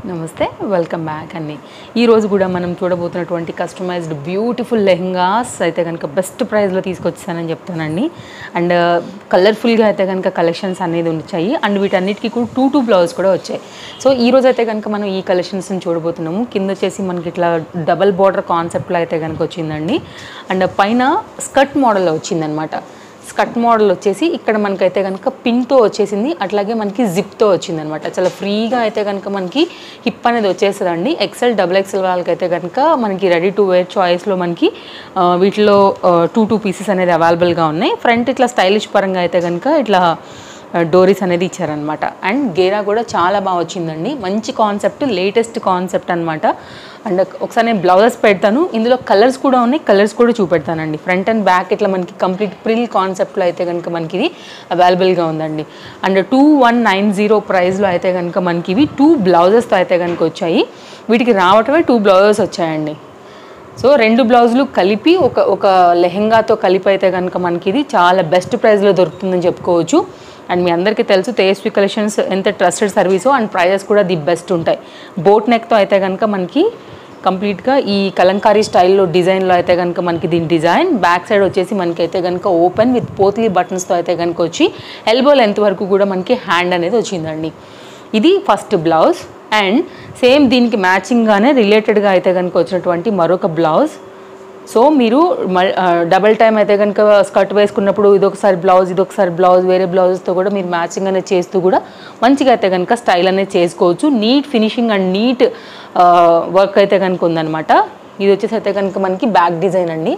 నమస్తే welcome back అండి ఈరోజు కూడా మనం చూడబోతున్నటువంటి కస్టమైజ్డ్ బ్యూటిఫుల్ లెహంగాస్ అయితే కనుక బెస్ట్ ప్రైస్లో తీసుకొచ్చానని చెప్తానండి అండ్ కలర్ఫుల్గా అయితే కనుక కలెక్షన్స్ అనేది వచ్చాయి అండ్ వీటన్నిటికీ కూడా టూ టూ బ్లౌజ్ కూడా వచ్చాయి సో ఈ రోజు అయితే కనుక మనం ఈ కలెక్షన్స్ని చూడబోతున్నాము కింద వచ్చేసి మనకి ఇట్లా డబల్ బార్డర్ కాన్సెప్ట్లో అయితే కనుక వచ్చిందండి అండ్ పైన స్కర్ట్ మోడల్లో వచ్చిందనమాట స్కర్ట్ మోడల్ వచ్చేసి ఇక్కడ మనకైతే కనుక పిన్తో వచ్చేసింది అట్లాగే మనకి జిప్తో వచ్చింది అనమాట చాలా ఫ్రీగా అయితే కనుక మనకి హిప్ అనేది వచ్చేస్తుందండి ఎక్సెల్ డబుల్ ఎక్సెల్ వాళ్ళకైతే కనుక మనకి రెడీ టు వేర్ చాయిస్లో మనకి ఆ, వీటిలో టూ టూ పీసెస్ అనేది అవైలబుల్గా ఉన్నాయి ఫ్రంట్ ఇట్లా స్టైలిష్ పరంగా అయితే కనుక ఇట్లా డోరీస్ అనేది ఇచ్చారనమాట అండ్ గేరా కూడా చాలా బాగా వచ్చిందండి మంచి కాన్సెప్ట్ లేటెస్ట్ కాన్సెప్ట్ అనమాట అండ్ ఒకసారి నేను బ్లౌజెస్ పెడతాను ఇందులో కలర్స్ కూడా ఉన్నాయి కలర్స్ కూడా చూపెడతానండి ఫ్రంట్ అండ్ బ్యాక్ ఇట్లా మనకి కంప్లీట్ ప్రిల్ కాన్సెప్ట్లో అయితే కనుక మనకి ఇది అవైలబుల్గా ఉందండి and two one nine zero ప్రైస్లో అయితే కనుక మనకి ఇవి టూ బ్లౌజెస్తో అయితే కనుక వచ్చాయి వీటికి రావటమే టూ బ్లౌజెస్ వచ్చాయండి సో రెండు బ్లౌజులు కలిపి ఒక ఒక లెహెంగాతో కలిపి అయితే కనుక మనకి ఇది చాలా బెస్ట్ ప్రైస్లో దొరుకుతుందని చెప్పుకోవచ్చు అండ్ మీ అందరికీ తెలుసు తేజస్వి కలెక్షన్స్ ఎంత ట్రస్టెడ్ సర్వీసో అండ్ ప్రైజెస్ కూడా ది బెస్ట్ ఉంటాయి బోట్ నెక్తో అయితే కనుక మనకి కంప్లీట్గా ఈ కలంకారీ స్టైల్లో డిజైన్లో అయితే కనుక మనకి దీని డిజైన్ బ్యాక్ సైడ్ వచ్చేసి మనకి అయితే కనుక ఓపెన్ విత్ పోత్లీ బటన్స్తో అయితే కనుక వచ్చి ఎల్బో లెంత్ వరకు కూడా మనకి హ్యాండ్ అనేది వచ్చిందండి ఇది ఫస్ట్ బ్లౌజ్ అండ్ సేమ్ దీనికి మ్యాచింగ్గానే రిలేటెడ్గా అయితే కనుక వచ్చినటువంటి మరొక బ్లౌజ్ సో మీరు మల్- ఆ, డబల్ టైం అయితే కనుక స్కర్ట్ వేసుకున్నప్పుడు ఇదొకసారి బ్లౌజ్ ఇదొకసారి బ్లౌజ్ వేరే బ్లౌజ్తో కూడా మీరు మ్యాచింగ్ అనేది చేస్తూ కూడా మంచిగా అయితే కనుక స్టైల్ అనేది చేసుకోవచ్చు neat finishing and neat work అయితే కనుక ఉందన్నమాట ఇది వచ్చేసి అయితే కనుక మనకి బ్యాక్ డిజైన్ అండి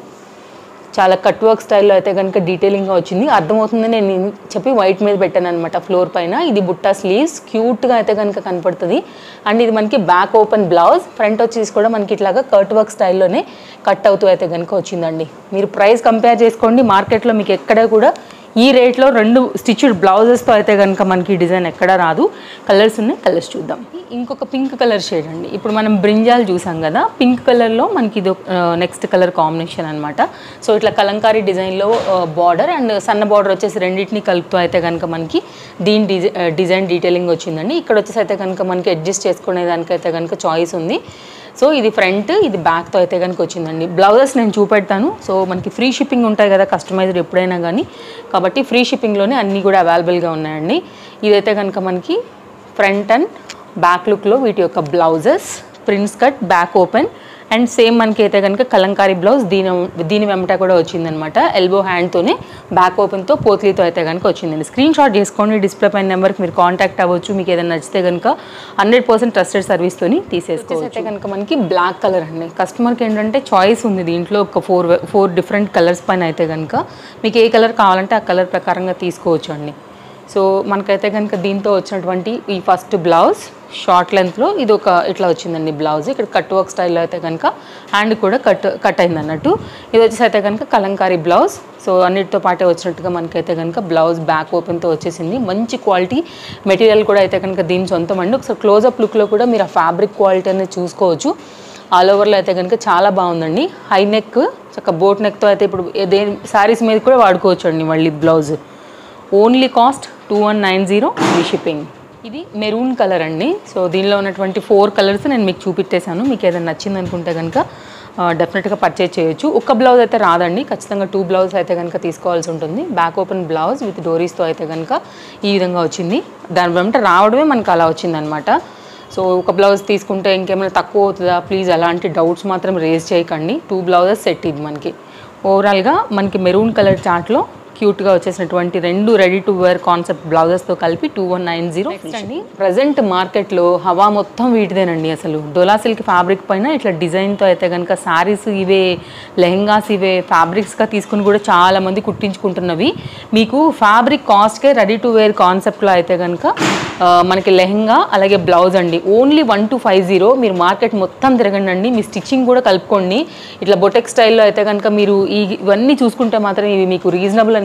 చాలా కట్ వర్క్ స్టైల్లో అయితే కనుక డీటెయిలింగ్గా వచ్చింది అర్థమవుతుందని నేను చెప్పి వైట్ మీద పెట్టాను అనమాట ఫ్లోర్ పైన ఇది బుట్టా స్లీవ్స్ క్యూట్గా అయితే కనుక కనపడుతుంది అండ్ ఇది మనకి బ్యాక్ ఓపెన్ బ్లౌజ్ ఫ్రంట్ వచ్చేసి కూడా మనకి ఇట్లాగా కట్ వర్క్ స్టైల్లోనే కట్ అవుతూ అయితే కనుక వచ్చిందండి మీరు ప్రైస్ కంపేర్ చేసుకోండి మార్కెట్లో మీకు ఎక్కడ కూడా ఈ రేట్లో రెండు స్టిచ్డ్ బ్లౌజెస్తో అయితే కనుక మనకి డిజైన్ ఎక్కడా రాదు కలర్స్ ఉన్నాయి కలర్స్ చూద్దాం ఇంకొక పింక్ కలర్ షేడ్ అండి ఇప్పుడు మనం బ్రింజాల్ చూసాం కదా పింక్ కలర్లో మనకి ఇది నెక్స్ట్ కలర్ కాంబినేషన్ అనమాట సో ఇట్లా కలంకారీ డిజైన్లో బార్డర్ అండ్ సన్న బార్డర్ వచ్చేసి రెండింటిని కలుపుతూ అయితే కనుక మనకి దీని డిజై డిజైన్ డీటెయిలింగ్ వచ్చిందండి ఇక్కడ వచ్చేసి అయితే కనుక మనకి అడ్జస్ట్ చేసుకునే దానికైతే కనుక చాయిస్ ఉంది సో ఇది ఫ్రంట్ ఇది బ్యాక్తో అయితే కనుక వచ్చిందండి బ్లౌజెస్ నేను చూపెడతాను సో మనకి ఫ్రీ షిప్పింగ్ ఉంటాయి కదా కస్టమైజ్డ్ ఎప్పుడైనా కానీ కాబట్టి ఫ్రీ షిప్పింగ్లోనే అన్నీ కూడా అవైలబుల్గా ఉన్నాయండి ఇదైతే కనుక మనకి ఫ్రంట్ అండ్ బ్యాక్ లుక్లో వీటి యొక్క blouses prince cut back open and same మనకి అయితే కనుక కలంకారీ బ్లౌజ్ దీని దీని వెంట కూడా వచ్చిందనమాట ఎల్బో హ్యాండ్తోనే బ్యాక్ ఓపెన్తో పోత్లీతో అయితే కనుక వచ్చిందండి స్క్రీన్ షాట్ చేసుకోండి డిస్ప్లే పైన నెంబర్కి మీరు కాంటాక్ట్ అవ్వచ్చు మీకు ఏదైనా నచ్చితే కనుక హండ్రెడ్ పర్సెంట్ ట్రస్టెడ్ సర్వీస్తోని తీసేసుకోవచ్చు అయితే కనుక మనకి బ్లాక్ కలర్ అండి కస్టమర్కి ఏంటంటే చాయిస్ ఉంది దీంట్లో ఒక ఫోర్ ఫోర్ డిఫరెంట్ కలర్స్ పైన అయితే కనుక మీకు ఏ కలర్ కావాలంటే ఆ కలర్ ప్రకారంగా తీసుకోవచ్చు అండి సో మనకైతే కనుక దీంతో వచ్చినటువంటి ఈ ఫస్ట్ బ్లౌజ్ షార్ట్ లెంత్లో ఇది ఒక ఇట్లా వచ్చిందండి బ్లౌజ్ ఇక్కడ కట్ వర్క్ స్టైల్లో అయితే కనుక హ్యాండ్ కూడా కట్ కట్ అయింది అన్నట్టు ఇది వచ్చేసి అయితే కనుక కలంకారీ బ్లౌజ్ సో అన్నిటితో పాటే వచ్చినట్టుగా మనకైతే కనుక బ్లౌజ్ బ్యాక్ ఓపెన్తో వచ్చేసింది మంచి క్వాలిటీ మెటీరియల్ కూడా అయితే కనుక దీని సొంతం అండి ఒకసారి క్లోజప్ లుక్లో కూడా మీరు ఆ ఫ్యాబ్రిక్ క్వాలిటీ అనేది చూసుకోవచ్చు ఆల్ ఓవర్లో అయితే కనుక చాలా బాగుందండి హై నెక్ చక్క బోట్ నెక్తో అయితే ఇప్పుడు దే శారీస్ మీద కూడా వాడుకోవచ్చు అండి మళ్ళీ blouse only cost two one nine zero free shipping ఇది మెరూన్ కలర్ అండి సో దీనిలో ఉన్నటువంటి ఫోర్ కలర్స్ నేను మీకు చూపించేశాను మీకు ఏదైనా నచ్చింది అనుకుంటే కనుక డెఫినెట్గా పర్చేజ్ చేయొచ్చు ఒక్క బ్లౌజ్ అయితే రాదండి ఖచ్చితంగా టూ బ్లౌజ్ అయితే కనుక తీసుకోవాల్సి ఉంటుంది బ్యాక్ ఓపెన్ బ్లౌజ్ విత్ డోరీస్తో అయితే కనుక ఈ విధంగా వచ్చింది దాని వెంట రావడమే మనకు అలా వచ్చిందనమాట సో ఒక బ్లౌజ్ తీసుకుంటే ఇంకేమైనా తక్కువ అవుతుందా ప్లీజ్ అలాంటి డౌట్స్ మాత్రం రేజ్ చేయకండి టూ బ్లౌజెస్ సెట్ ఇది మనకి ఓవరాల్గా మనకి మెరూన్ కలర్ చార్ట్లో క్యూట్గా వచ్చేసినటువంటి రెండు రెడీ టు వేర్ కాన్సెప్ట్ బ్లౌజెస్తో కలిపి టూ వన్ నైన్ జీరో అండి ప్రజెంట్ మార్కెట్లో హవా మొత్తం వీటిదేనండి అసలు డోలా సిల్క్ ఫ్యాబ్రిక్ పైన ఇట్లా డిజైన్తో అయితే కనుక శారీస్ ఇవే లెహెంగాస్ ఇవే ఫ్యాబ్రిక్స్గా తీసుకుని కూడా చాలా మంది కుట్టించుకుంటున్నవి మీకు ఫ్యాబ్రిక్ కాస్ట్కే రెడీ టు వేర్ కాన్సెప్ట్లో అయితే కనుక ఆ, మనకి లెహెంగా అలాగే బ్లౌజ్ అండి only one two five zero మీరు మార్కెట్ మొత్తం తిరగండి అండి మీ స్టిచ్చింగ్ కూడా కలుపుకోండి ఇట్లా బొటెక్ స్టైల్లో అయితే కనుక మీరు ఈ ఇవన్నీ చూసుకుంటే మాత్రం ఇవి మీకు రీజనబుల్ అని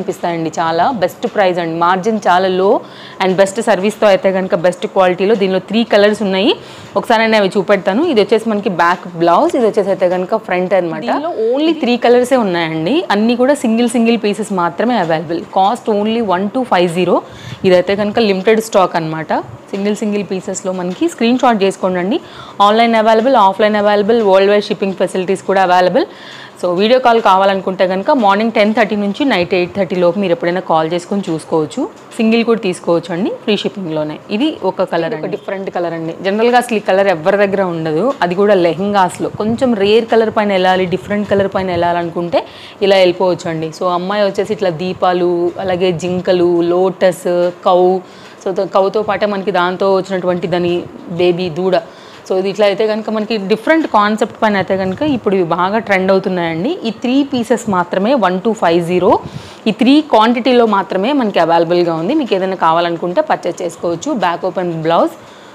అనిపిస్తాయండి చాలా బెస్ట్ ప్రైస్ అండి మార్జిన్ చాలా లో అండ్ బెస్ట్ సర్వీస్తో అయితే కనుక బెస్ట్ క్వాలిటీలో దీనిలో త్రీ కలర్స్ ఉన్నాయి ఒకసారి నేను అవి చూపెడతాను ఇది వచ్చేసి మనకి బ్యాక్ బ్లౌజ్ ఇది వచ్చేసి అయితే కనుక ఫ్రంట్ అనమాట దీనిలో ఓన్లీ త్రీ కలర్సే ఉన్నాయండి అన్నీ కూడా సింగిల్ సింగిల్ పీసెస్ మాత్రమే available cost only one two five zero ఇదైతే కనుక లిమిటెడ్ స్టాక్ అనమాట సింగిల్ సింగిల్ పీసెస్లో మనకి స్క్రీన్ షాట్ చేసుకోండి online available offline available worldwide shipping facilities కూడా అవైలబుల్ సో వీడియో కాల్ కావాలనుకుంటే కనుక మార్నింగ్ టెన్ థర్టీ నుంచి నైట్ ఎయిట్ థర్టీ లోపు మీరు ఎప్పుడైనా కాల్ చేసుకొని చూసుకోవచ్చు సింగిల్ కూడా తీసుకోవచ్చు అండి ఫ్రీ షిప్పింగ్లోనే ఇది ఒక కలర్ ఒక డిఫరెంట్ కలర్ అండి జనరల్గా అసలు ఈ కలర్ ఎవరి దగ్గర ఉండదు అది కూడా లెహంగాస్లో కొంచెం రేర్ కలర్ పైన వెళ్ళాలి డిఫరెంట్ కలర్ పైన వెళ్ళాలనుకుంటే ఇలా వెళ్ళిపోవచ్చు అండి సో అమ్మాయి వచ్చేసి ఇట్లా దీపాలు అలాగే జింకలు లోటస్ కౌ సో తో- కౌతో పాటే మనకి దాంతో వచ్చినటువంటి దాని బేబీ దూడ సో ఇది ఇట్లా అయితే కనుక మనకి డిఫరెంట్ కాన్సెప్ట్ పైన అయితే కనుక ఇప్పుడు ఇవి బాగా ట్రెండ్ అవుతున్నాయండి ఈ త్రీ పీసెస్ మాత్రమే వన్ టూ ఫైవ్ జీరో ఈ త్రీ క్వాంటిటీలో మాత్రమే మనకి అవైలబుల్గా ఉంది మీకు ఏదైనా కావాలనుకుంటే పర్చేస్ చేసుకోవచ్చు బ్యాక్ ఓపెన్ బ్లౌజ్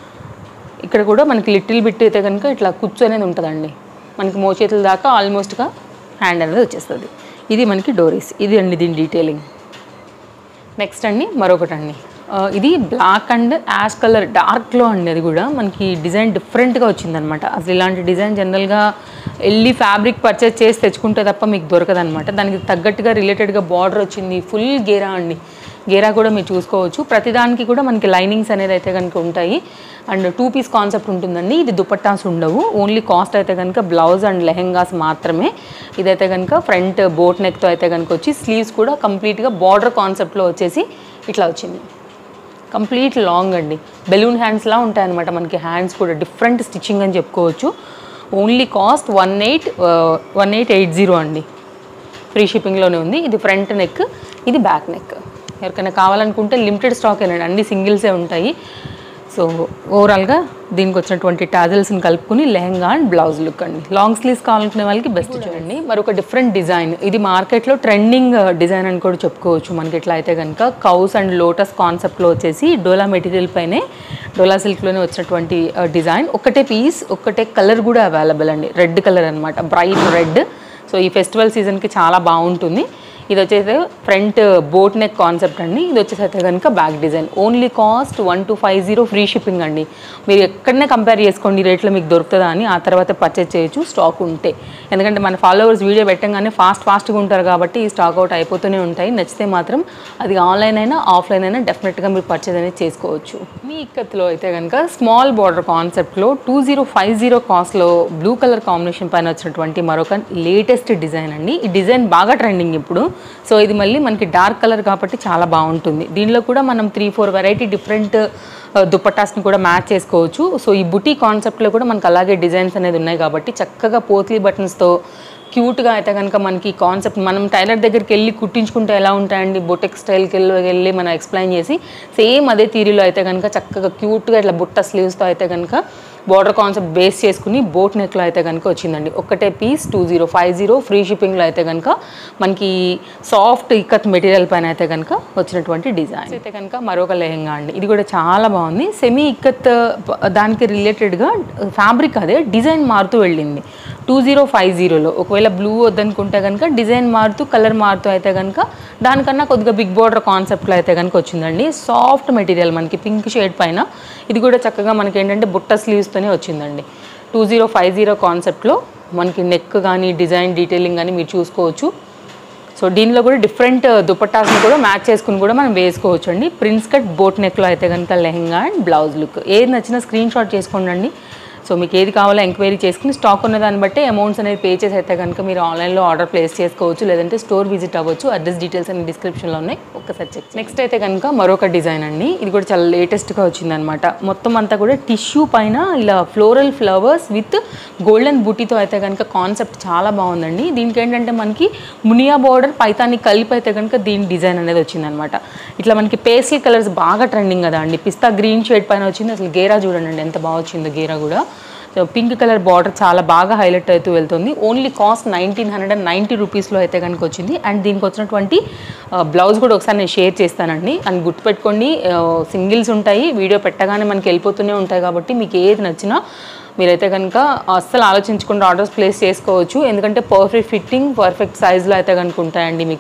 ఇక్కడ కూడా మనకి లిటిల్ బిట్ అయితే కనుక ఇట్లా కుచ్చు అనేది ఉంటుందండి మనకి మోచేతుల దాకా ఆల్మోస్ట్గా హ్యాండ్ అనేది వచ్చేస్తుంది ఇది మనకి డోరీస్ ఇది అండి దీని డీటెయిలింగ్ నెక్స్ట్ అండి మరొకటి అండి ఆ, ఇది బ్లాక్ అండ్ యాష్ కలర్ డార్క్లో అండి అది కూడా మనకి డిజైన్ డిఫరెంట్గా వచ్చిందనమాట అసలు ఇలాంటి డిజైన్ జనరల్గా వెళ్ళి ఫ్యాబ్రిక్ పర్చేస్ చేసి తెచ్చుకుంటే తప్ప మీకు దొరకదనమాట దానికి తగ్గట్టుగా రిలేటెడ్గా బార్డర్ వచ్చింది ఫుల్ గేరా అండి గేరా కూడా మీరు చూసుకోవచ్చు ప్రతిదానికి కూడా మనకి లైనింగ్స్ అనేది అయితే కనుక ఉంటాయి అండ్ టూ పీస్ కాన్సెప్ట్ ఉంటుందండి ఇది దుపట్టాస్ ఉండవు ఓన్లీ కాస్ట్ అయితే కనుక బ్లౌజ్ అండ్ లెహెంగాస్ మాత్రమే ఇదైతే కనుక ఫ్రంట్ బోట్ నెక్తో అయితే కనుక వచ్చి స్లీవ్స్ కూడా కంప్లీట్గా బార్డర్ కాన్సెప్ట్లో వచ్చేసి ఇట్లా వచ్చింది కంప్లీట్ లాంగ్ అండి బెలూన్ హ్యాండ్స్లా ఉంటాయన్నమాట మనకి హ్యాండ్స్ కూడా డిఫరెంట్ స్టిచ్చింగ్ అని చెప్పుకోవచ్చు only cost one eight one eight eight zero అండి ఫ్రీ షిప్పింగ్లోనే ఉంది ఇది ఫ్రంట్ నెక్ ఇది బ్యాక్ నెక్ ఎవరికైనా కావాలనుకుంటే లిమిటెడ్ స్టాక్ ఏనండి అన్ని సింగిల్సే ఉంటాయి సో ఓవరాల్గా దీనికి వచ్చినటువంటి టాజల్స్ని కలుపుకుని లెహంగా అండ్ బ్లౌజ్ లుక్ అండి లాంగ్ స్లీవ్స్ కావాలనుకునే వాళ్ళకి బెస్ట్ చూడండి మరొక డిఫరెంట్ డిజైన్ ఇది మార్కెట్లో ట్రెండింగ్ డిజైన్ అని కూడా చెప్పుకోవచ్చు మనకి ఎట్లా అయితే కనుక కౌస్ అండ్ లోటస్ కాన్సెప్ట్లో వచ్చేసి డోలా మెటీరియల్ పైనే డోలా సిల్క్లోనే వచ్చినటువంటి డిజైన్ ఒకటే పీస్ ఒకటే కలర్ కూడా అవైలబుల్ అండి రెడ్ కలర్ అనమాట బ్రైట్ రెడ్ సో ఈ ఫెస్టివల్ సీజన్కి చాలా బాగుంటుంది ఇది వచ్చేసి ఫ్రంట్ బోట్ నెక్ కాన్సెప్ట్ అండి ఇది వచ్చేసి అయితే కనుక back design only cost one two five zero free shipping అండి మీరు ఎక్కడనే కంపేర్ చేసుకోండి ఈ రేట్లో మీకు దొరుకుతుందా అని ఆ తర్వాత పర్చేజ్ చేయొచ్చు స్టాక్ ఉంటే ఎందుకంటే మన ఫాలోవర్స్ వీడియో పెట్టంగానే ఫాస్ట్ ఫాస్ట్గా ఉంటారు కాబట్టి ఈ స్టాక్ అవుట్ అయిపోతూనే ఉంటాయి నచ్చితే మాత్రం అది ఆన్లైన్ అయినా ఆఫ్లైన్ అయినా డెఫినెట్గా మీరు పర్చేజ్ అనేది చేసుకోవచ్చు మీ ఇక్కత్లో అయితే కనుక స్మాల్ బార్డర్ కాన్సెప్ట్లో టూ జీరో ఫైవ్ జీరో కాస్ట్లో బ్లూ కలర్ కాంబినేషన్ పైన వచ్చినటువంటి మరొక లేటెస్ట్ డిజైన్ అండి ఈ డిజైన్ బాగా ట్రెండింగ్ ఇప్పుడు సో ఇది మళ్ళీ మనకి డార్క్ కలర్ కాబట్టి చాలా బాగుంటుంది దీనిలో కూడా మనం త్రీ ఫోర్ వెరైటీ డిఫరెంట్ దుపట్టాస్ని కూడా మ్యాచ్ చేసుకోవచ్చు సో ఈ బుటీ కాన్సెప్ట్లో కూడా మనకు అలాగే డిజైన్స్ అనేది ఉన్నాయి కాబట్టి చక్కగా పోత్లీ బటన్స్తో క్యూట్గా అయితే కనుక మనకి కాన్సెప్ట్ మనం టైలర్ దగ్గరికి వెళ్ళి కుట్టించుకుంటే ఎలా ఉంటాయండి బొటెక్ స్టైల్కి వెళ్ళి వెళ్ళి మనం ఎక్స్ప్లెయిన్ చేసి సేమ్ అదే తీరిలో అయితే కనుక చక్కగా క్యూట్గా ఇట్లా బుట్ట స్లీవ్స్తో అయితే కనుక బార్డర్ కాన్సెప్ట్ బేస్ చేసుకుని బోట్ నెక్లో అయితే కనుక వచ్చిందండి ఒకటే piece two zero five zero free షిప్పింగ్లో అయితే కనుక మనకి సాఫ్ట్ ఇక్కత్ మెటీరియల్ పైన అయితే కనుక వచ్చినటువంటి డిజైన్ అయితే కనుక మరొక లెహంగా అండి ఇది కూడా చాలా బాగుంది సెమీ ఇక్కత్ ప- దానికి రిలేటెడ్గా ఫ్యాబ్రిక్ అదే డిజైన్ మారుతూ వెళ్ళింది టూ జీరో ఫైవ్ జీరోలో ఒకవేళ బ్లూ వద్దనుకుంటే కనుక డిజైన్ మారుతూ కలర్ మారుతూ అయితే కనుక దానికన్నా కొద్దిగా బిగ్ బార్డర్ కాన్సెప్ట్లో అయితే కనుక వచ్చిందండి సాఫ్ట్ మెటీరియల్ మనకి పింక్ షేడ్ పైన ఇది కూడా చక్కగా మనకి ఏంటంటే బుట్ట స్లీవ్స్తోనే వచ్చిందండి టూ జీరో ఫైవ్ జీరో కాన్సెప్ట్లో మనకి నెక్ కానీ డిజైన్ డీటెయిలింగ్ కానీ మీరు చూసుకోవచ్చు సో దీనిలో కూడా డిఫరెంట్ దుపట్టాస్ని కూడా మ్యాచ్ చేసుకుని కూడా మనం వేసుకోవచ్చు అండి ప్రిన్స్ కట్ బోట్ నెక్లో అయితే కనుక లెహంగా అండ్ బ్లౌజ్ లుక్ ఏది నచ్చినా స్క్రీన్ షాట్ చేసుకోండి అండి సో మీకు ఏది కావాలో ఎంక్వైరీ చేసుకుని స్టాక్ ఉన్న దాన్ని బట్టి అమౌంట్స్ అనేది పే చేసి అయితే కనుక మీరు ఆన్లైన్లో ఆర్డర్ ప్లేస్ చేసుకోవచ్చు లేదంటే స్టోర్ విజిట్ అవ్వచ్చు అడ్రస్ డీటెయిల్స్ అన్ని డిస్క్రిప్షన్లో ఉన్నాయి ఒక్కసారి చెక్ నెక్స్ట్ అయితే కనుక మరొక డిజైన్ అండి ఇది కూడా చాలా లేటెస్ట్గా వచ్చిందనమాట మొత్తం అంతా కూడా టిష్యూ పైన ఇలా ఫ్లోరల్ ఫ్లవర్స్ విత్ గోల్డెన్ బూటీతో అయితే కనుక కాన్సెప్ట్ చాలా బాగుందండి దీనికి ఏంటంటే మనకి మునియా బార్డర్ పైతాన్ని కలిపి అయితే కనుక దీని డిజైన్ అనేది వచ్చిందనమాట ఇట్లా మనకి పేస్టల్ కలర్స్ బాగా ట్రెండింగ్ కదా అండి పిస్తా గ్రీన్ షేడ్ పైన వచ్చింది అసలు గేరా చూడండి ఎంత బాగా వచ్చిందో గేరా కూడా సో పింక్ కలర్ బార్డర్ చాలా బాగా హైలైట్ అవుతూ వెళ్తుంది only cost nineteen hundred and ninety రూపీస్లో అయితే కనుక వచ్చింది అండ్ దీనికి వచ్చినటువంటి బ్లౌజ్ కూడా ఒకసారి నేను షేర్ చేస్తానండి అండ్ గుర్తుపెట్టుకోండి సింగిల్స్ ఉంటాయి వీడియో పెట్టగానే మనకి వెళ్ళిపోతూనే ఉంటాయి కాబట్టి మీకు ఏది నచ్చినా మీరైతే కనుక అస్సలు ఆలోచించకుండా ఆర్డర్స్ ప్లేస్ చేసుకోవచ్చు ఎందుకంటే పర్ఫెక్ట్ ఫిట్టింగ్ పర్ఫెక్ట్ సైజ్లో అయితే కనుక ఉంటాయండి మీకు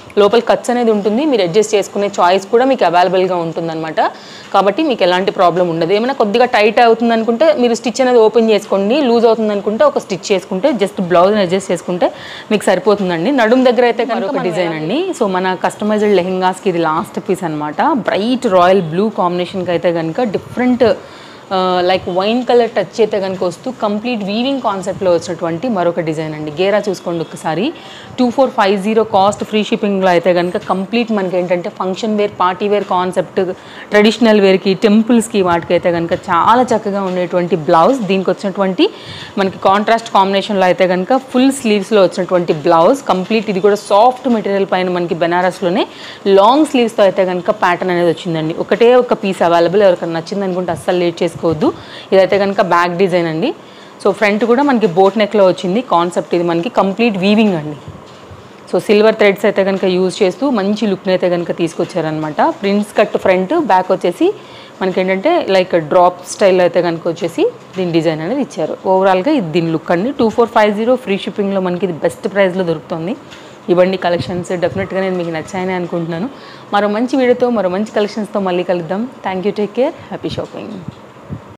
లోపల కట్స్ అనేది ఉంటుంది మీరు అడ్జస్ట్ చేసుకునే చాయిస్ కూడా మీకు అవైలబుల్గా ఉంటుందన్నమాట కాబట్టి మీకు ఎలాంటి ప్రాబ్లం ఉండదు ఏమైనా కొద్దిగా టైట్ అవుతుంది అనుకుంటే మీరు స్టిచ్ అనేది ఓపెన్ చేసుకోండి లూజ్ అవుతుంది అనుకుంటే ఒక స్టిచ్ చేసుకుంటే జస్ట్ బ్లౌజ్ అడ్జస్ట్ చేసుకుంటే మీకు సరిపోతుందండి నడుం దగ్గర అయితే కనుక ఒక డిజైన్ అండి సో మన కస్టమైజ్డ్ లెహెంగాస్కి ఇది లాస్ట్ పీస్ అనమాట బ్రైట్ రాయల్ బ్లూ కాంబినేషన్కి అయితే కనుక different like wine colour touch అయితే కనుక వస్తూ కంప్లీట్ వీవింగ్ కాన్సెప్ట్లో వచ్చినటువంటి మరొక డిజైన్ అండి గేరా చూసుకోండి ఒకసారి two four five zero cost free షిప్పింగ్లో అయితే కనుక కంప్లీట్ మనకి ఏంటంటే function wear party wear concept traditional వేర్కి టెంపుల్స్కి వాటికి అయితే కనుక చాలా చక్కగా ఉండేటువంటి బ్లౌజ్ దీనికి వచ్చినటువంటి మనకి కాంట్రాస్ట్ కాంబినేషన్లో అయితే కనుక ఫుల్ స్లీవ్స్లో వచ్చినటువంటి బ్లౌజ్ కంప్లీట్ ఇది కూడా సాఫ్ట్ మెటీరియల్ పైన మనకి బెనారస్లోనే లాంగ్ స్లీవ్స్తో అయితే కనుక ప్యాటర్న్ అనేది వచ్చిందండి ఒకటే ఒక పీస్ అవైలబుల్ ఎవరికైనా నచ్చింది అనుకుంటే అస్సలు లేట్ చేసుకోవద్దు ఇదైతే కనుక బ్యాక్ డిజైన్ అండి సో ఫ్రంట్ కూడా మనకి బోట్ నెక్లో వచ్చింది కాన్సెప్ట్ ఇది మనకి కంప్లీట్ వీవింగ్ అండి సో సిల్వర్ థ్రెడ్స్ అయితే కనుక యూజ్ చేస్తూ మంచి లుక్ని అయితే కనుక తీసుకొచ్చారనమాట ప్రిన్స్ కట్ ఫ్రంట్ బ్యాక్ వచ్చేసి మనకి ఏంటంటే లైక్ డ్రాప్ స్టైల్లో అయితే కనుక వచ్చేసి దీని డిజైన్ అనేది ఇచ్చారు ఓవరాల్గా ఇది దీని లుక్ అండి two four five zero free షిప్పింగ్లో మనకి ఇది బెస్ట్ ప్రైస్లో దొరుకుతుంది ఇవన్నీ కలెక్షన్స్ డెఫినెట్గా నేను మీకు నచ్చాయని అనుకుంటున్నాను మరో మంచి వీడియోతో మరో మంచి కలెక్షన్స్తో మళ్ళీ కలుద్దాం thank you take care happy shopping